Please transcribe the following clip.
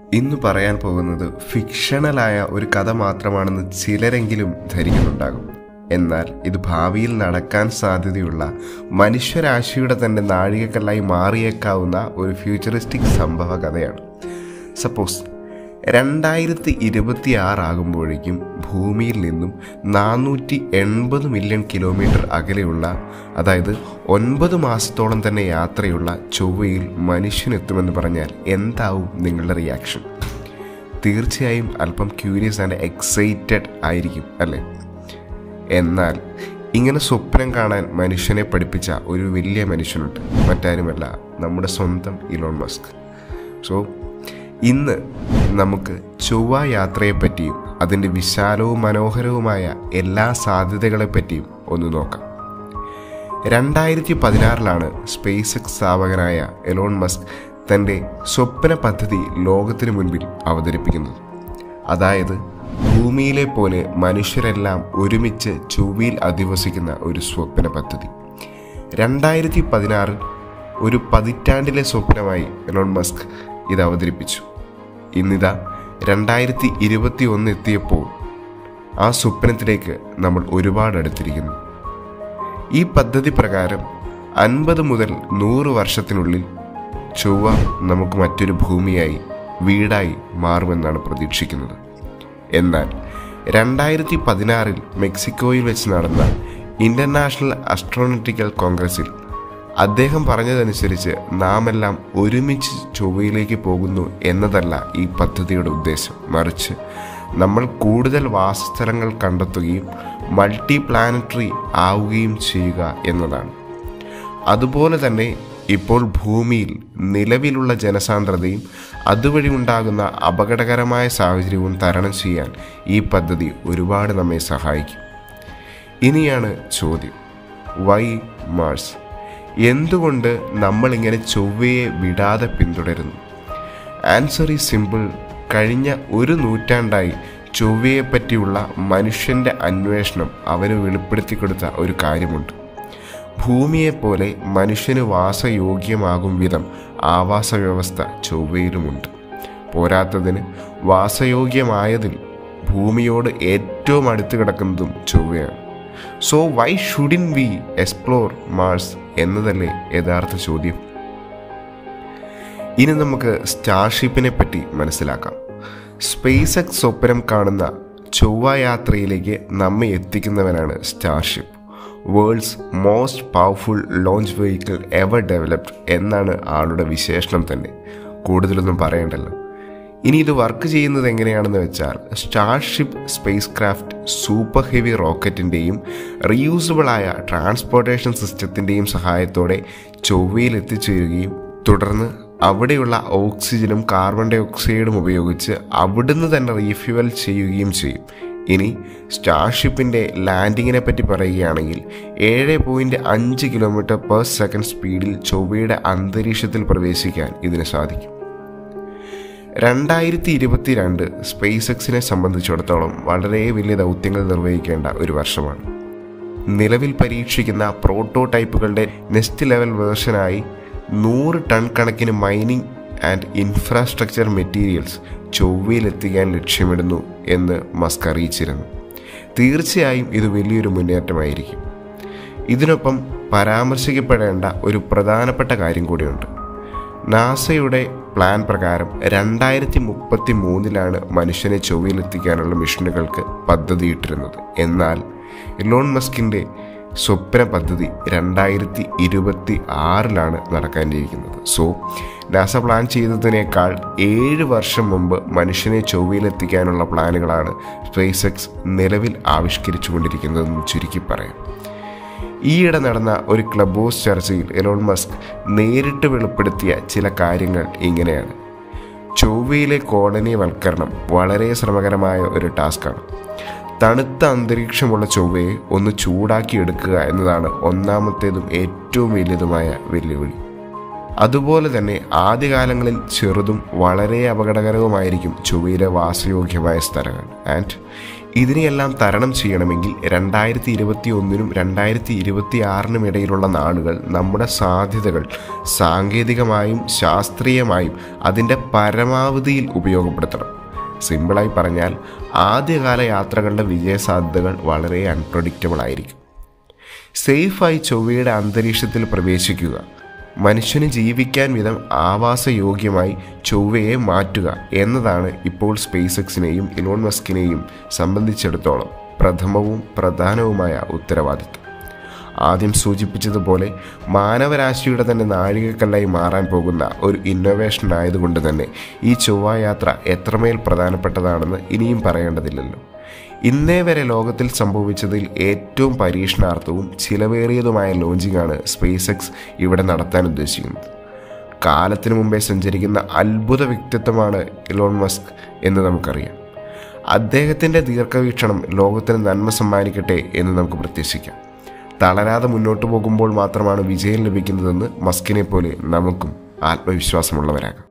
ഇന്ന് പറയാൻ പോകുന്നത് ഫിക്ഷണലായ ഒരു കഥ മാത്രമാണെന്ന് ചിലരെങ്കിലും ധരിക്കുന്നുണ്ടാകും എന്നാൽ ഇത് ഭാവിയിൽ നടക്കാൻ സാധ്യതയുള്ള മനുഷ്യരാശിയുടെ തന്നെ നാഴികക്കല്ലായി മാറിയേക്കാവുന്ന ഒരു ഫ്യൂച്ചറിസ്റ്റിക് സംഭവ കഥയാണ് സപ്പോസ് രണ്ടായിരത്തി ഇരുപത്തി ആറാകുമ്പോഴേക്കും ഭൂമിയിൽ നിന്നും നാനൂറ്റി എൺപത് മില്യൺ കിലോമീറ്റർ അകലെയുള്ള അതായത് ഒൻപത് മാസത്തോളം തന്നെ യാത്രയുള്ള ചൊവ്വയിൽ മനുഷ്യനെത്തുമെന്ന് പറഞ്ഞാൽ എന്താവും നിങ്ങളുടെ റിയാക്ഷൻ തീർച്ചയായും അല്പം ക്യൂരിയസ് ആൻഡ് എക്സൈറ്റഡ് ആയിരിക്കും അല്ലേ എന്നാൽ ഇങ്ങനെ സ്വപ്നം കാണാൻ മനുഷ്യനെ പഠിപ്പിച്ച ഒരു വലിയ മനുഷ്യനുണ്ട് മറ്റാരുമല്ല നമ്മുടെ സ്വന്തം ഇലോൺ മസ്ക് സോ ഇന്ന് നമുക്ക് ചൊവ്വ യാത്രയെപ്പറ്റിയും അതിൻ്റെ വിശാലവും മനോഹരവുമായ എല്ലാ സാധ്യതകളെപ്പറ്റിയും ഒന്ന് നോക്കാം രണ്ടായിരത്തി പതിനാറിലാണ് സ്പേസ് എക്സ് സ്ഥാപകനായ എലോൺ മസ്ക് തൻ്റെ സ്വപ്ന പദ്ധതി ലോകത്തിനു മുൻപിൽ അവതരിപ്പിക്കുന്നത് അതായത് ഭൂമിയിലെ പോലെ മനുഷ്യരെല്ലാം ഒരുമിച്ച് ചൊവ്വയിൽ അധിവസിക്കുന്ന ഒരു സ്വപ്ന പദ്ധതി രണ്ടായിരത്തി പതിനാറിൽ ഒരു പതിറ്റാണ്ടിലെ സ്വപ്നമായി എലോൺ മസ്ക് ഇത് അവതരിപ്പിച്ചു ഇന്നിതാ രണ്ടായിരത്തി ഇരുപത്തി ഒന്ന് എത്തിയപ്പോൾ ആ സ്വപ്നത്തിലേക്ക് നമ്മൾ ഒരുപാട് അടുത്തിരിക്കുന്നു ഈ പദ്ധതി പ്രകാരം അൻപത് മുതൽ നൂറ് വർഷത്തിനുള്ളിൽ ചൊവ്വ നമുക്ക് മറ്റൊരു ഭൂമിയായി വീടായി മാറുമെന്നാണ് പ്രതീക്ഷിക്കുന്നത് എന്നാൽ രണ്ടായിരത്തി പതിനാറിൽ മെക്സിക്കോയിൽ വെച്ച് നടന്ന ഇന്റർനാഷണൽ അസ്ട്രോണറ്റിക്കൽ കോൺഗ്രസിൽ അദ്ദേഹം പറഞ്ഞതനുസരിച്ച് നാം എല്ലാം ഒരുമിച്ച് ചൊവ്വയിലേക്ക് പോകുന്നു എന്നതല്ല ഈ പദ്ധതിയുടെ ഉദ്ദേശം മറിച്ച് നമ്മൾ കൂടുതൽ വാസസ്ഥലങ്ങൾ കണ്ടെത്തുകയും മൾട്ടി പ്ലാനറ്ററി ആവുകയും ചെയ്യുക എന്നതാണ് അതുപോലെ തന്നെ ഇപ്പോൾ ഭൂമിയിൽ നിലവിലുള്ള ജനസാന്ദ്രതയും അതുവഴി ഉണ്ടാകുന്ന അപകടകരമായ സാഹചര്യവും തരണം ചെയ്യാൻ ഈ പദ്ധതി ഒരുപാട് നമ്മെ സഹായിക്കും ഇനിയാണ് ചോദ്യം വൈ മാർസ് എന്തുകൊണ്ട് നമ്മളിങ്ങനെ ചൊവ്വയെ വിടാതെ പിന്തുടരുന്നു ആൻസർ ഈ സിമ്പിൾ കഴിഞ്ഞ ഒരു നൂറ്റാണ്ടായി ചൊവ്വയെപ്പറ്റിയുള്ള മനുഷ്യൻ്റെ അന്വേഷണം അവന് വെളിപ്പെടുത്തി കൊടുത്ത ഒരു കാര്യമുണ്ട് ഭൂമിയെപ്പോലെ മനുഷ്യന് വാസയോഗ്യമാകും വിധം ആവാസ വ്യവസ്ഥ ചൊവ്വയിലുമുണ്ട് പോരാത്തതിന് വാസയോഗ്യമായതിൽ ഭൂമിയോട് ഏറ്റവും അടുത്ത് കിടക്കുന്നതും ചൊവ്വയാണ് so why shouldn't we explore Mars എന്നതല്ലേ യഥാർത്ഥ ചോദ്യം ഇനി നമുക്ക് സ്റ്റാർഷിപ്പിനെ പറ്റി മനസ്സിലാക്കാം സ്പേസ് എക്സ് സ്വപ്നം കാണുന്ന ചൊവ്വ യാത്രയിലേക്ക് നമ്മെ എത്തിക്കുന്നവനാണ് Starship world's most powerful launch vehicle ever developed എന്നാണ് ആളുടെ വിശേഷണം തന്നെ കൂടുതലൊന്നും പറയണ്ടല്ലോ ഇനി ഇത് വർക്ക് ചെയ്യുന്നത് എങ്ങനെയാണെന്ന് വെച്ചാൽ Starship spacecraft super heavy റോക്കറ്റിൻ്റെയും റീയൂസബിളായ ട്രാൻസ്പോർട്ടേഷൻ സിസ്റ്റത്തിൻ്റെയും സഹായത്തോടെ ചൊവ്വയിൽ എത്തിച്ചേരുകയും തുടർന്ന് അവിടെയുള്ള ഓക്സിജനും കാർബൺ ഡൈ ഓക്സൈഡും ഉപയോഗിച്ച് അവിടുന്ന് തന്നെ റീഫ്യുവൽ ചെയ്യുകയും ചെയ്യും ഇനി സ്റ്റാർഷിപ്പിൻ്റെ ലാൻഡിങ്ങിനെ പറ്റി പറയുകയാണെങ്കിൽ ഏഴ് പോയിൻറ്റ് അഞ്ച് കിലോമീറ്റർ പെർ സെക്കൻഡ് സ്പീഡിൽ ചൊവ്വയുടെ അന്തരീക്ഷത്തിൽ പ്രവേശിക്കാൻ ഇതിന് സാധിക്കും രണ്ടായിരത്തി ഇരുപത്തിരണ്ട് സ്പേസ് എക്സിനെ സംബന്ധിച്ചിടത്തോളം വളരെ വലിയ ദൗത്യങ്ങൾ നിർവഹിക്കേണ്ട ഒരു വർഷമാണ് നിലവിൽ പരീക്ഷിക്കുന്ന പ്രോട്ടോടൈപ്പുകളുടെ നെക്സ്റ്റ് ലെവൽ വേർഷനായി നൂറ് ടൺ കണക്കിന് മൈനിങ് ആൻഡ് ഇൻഫ്രാസ്ട്രക്ചർ മെറ്റീരിയൽസ് ചൊവ്വയിലെത്തിക്കാൻ ലക്ഷ്യമിടുന്നു എന്ന് മസ്ക് അറിയിച്ചിരുന്നു തീർച്ചയായും ഇത് വലിയൊരു മുന്നേറ്റമായിരിക്കും ഇതിനൊപ്പം പരാമർശിക്കപ്പെടേണ്ട ഒരു പ്രധാനപ്പെട്ട കാര്യം കൂടിയുണ്ട് നാസയുടെ പ്ലാൻ പ്രകാരം രണ്ടായിരത്തി മുപ്പത്തി മൂന്നിലാണ് മനുഷ്യനെ ചൊവ്വയിലെത്തിക്കാനുള്ള മിഷനുകൾക്ക് പദ്ധതിയിട്ടിരുന്നത് എന്നാൽ ഇലോൺ മസ്കിൻ്റെ സ്വപ്ന പദ്ധതി രണ്ടായിരത്തി ഇരുപത്തി ആറിലാണ് നടക്കാനിരിക്കുന്നത് സോ നാസ പ്ലാൻ ചെയ്തതിനേക്കാൾ ഏഴ് വർഷം മുമ്പ് മനുഷ്യനെ ചൊവ്വയിലെത്തിക്കാനുള്ള പ്ലാനുകളാണ് സ്പേസ് എക്സ് നിലവിൽ ആവിഷ്കരിച്ചുകൊണ്ടിരിക്കുന്നതെന്ന് ചുരുക്കി പറയാം ഈയിടെ നടന്ന ഒരു ക്ലബ് ഹൗസ് ചർച്ചയിൽ എലോൺ മസ്ക് നേരിട്ട് വെളിപ്പെടുത്തിയ ചില കാര്യങ്ങൾ ഇങ്ങനെയാണ് ചൊവ്വയിലെ കോളനിവൽക്കരണം വളരെ ശ്രമകരമായ ഒരു ടാസ്ക്കാണ് തണുത്ത അന്തരീക്ഷമുള്ള ചൊവ്വയെ ഒന്ന് ചൂടാക്കി എടുക്കുക എന്നതാണ് ഒന്നാമത്തേതും ഏറ്റവും വലിയതുമായ വെല്ലുവിളി അതുപോലെ തന്നെ ആദ്യകാലങ്ങളിൽ ചെറുതും വളരെ അപകടകരവുമായിരിക്കും ചൊവ്വയിലെ വാസയോഗ്യമായ സ്ഥലങ്ങൾ ആൻഡ് ഇതിനെയെല്ലാം തരണം ചെയ്യണമെങ്കിൽ രണ്ടായിരത്തി ഇരുപത്തി ഒന്നിനും രണ്ടായിരത്തി ഇരുപത്തി ആറിനും ഇടയിലുള്ള നാളുകൾ നമ്മുടെ സാധ്യതകൾ സാങ്കേതികമായും ശാസ്ത്രീയമായും അതിൻ്റെ പരമാവധിയിൽ ഉപയോഗപ്പെടുത്തണം സിമ്പിളായി പറഞ്ഞാൽ ആദ്യകാല യാത്രകളുടെ വിജയസാധ്യതകൾ വളരെ അൺപ്രഡിക്റ്റബിൾ ആയിരിക്കും സേഫായി ചൊവ്വയുടെ അന്തരീക്ഷത്തിൽ പ്രവേശിക്കുക മനുഷ്യന് ജീവിക്കാൻ വിധം ആവാസയോഗ്യമായി ചൊവ്വയെ മാറ്റുക എന്നതാണ് ഇപ്പോൾ സ്പേസ് എക്സിനെയും ഇലോൺ മസ്കിനെയും സംബന്ധിച്ചിടത്തോളം പ്രഥമവും പ്രധാനവുമായ ഉത്തരവാദിത്വം ആദ്യം സൂചിപ്പിച്ചതുപോലെ മാനവരാശിയുടെ തന്നെ നാഴികക്കല്ലായി മാറാൻ പോകുന്ന ഒരു ഇന്നോവേഷൻ ആയതുകൊണ്ട് തന്നെ ഈ ചൊവ്വായാത്ര എത്രമേൽ പ്രധാനപ്പെട്ടതാണെന്ന് ഇനിയും പറയേണ്ടതില്ലല്ലോ ഇന്നേ വരെ ലോകത്തിൽ സംഭവിച്ചതിൽ ഏറ്റവും പരീക്ഷണാർത്ഥവും ചിലവേറിയതുമായ ലോഞ്ചിങ്ങാണ് സ്പേസ് എക്സ് ഇവിടെ നടത്താൻ ഉദ്ദേശിക്കുന്നത് കാലത്തിനു മുമ്പേ സഞ്ചരിക്കുന്ന അത്ഭുത വ്യക്തിത്വമാണ് ഇലോൺ മസ്ക് എന്ന് നമുക്കറിയാം അദ്ദേഹത്തിൻ്റെ ദീർഘവീക്ഷണം ലോകത്തിന് നന്മ സമ്മാനിക്കട്ടെ എന്ന് നമുക്ക് പ്രത്യാശിക്കാം തളരാതെ മുന്നോട്ട് പോകുമ്പോൾ മാത്രമാണ് വിജയം ലഭിക്കുന്നതെന്ന് മസ്കിനെ പോലെ നമുക്കും ആത്മവിശ്വാസമുള്ളവരാകാം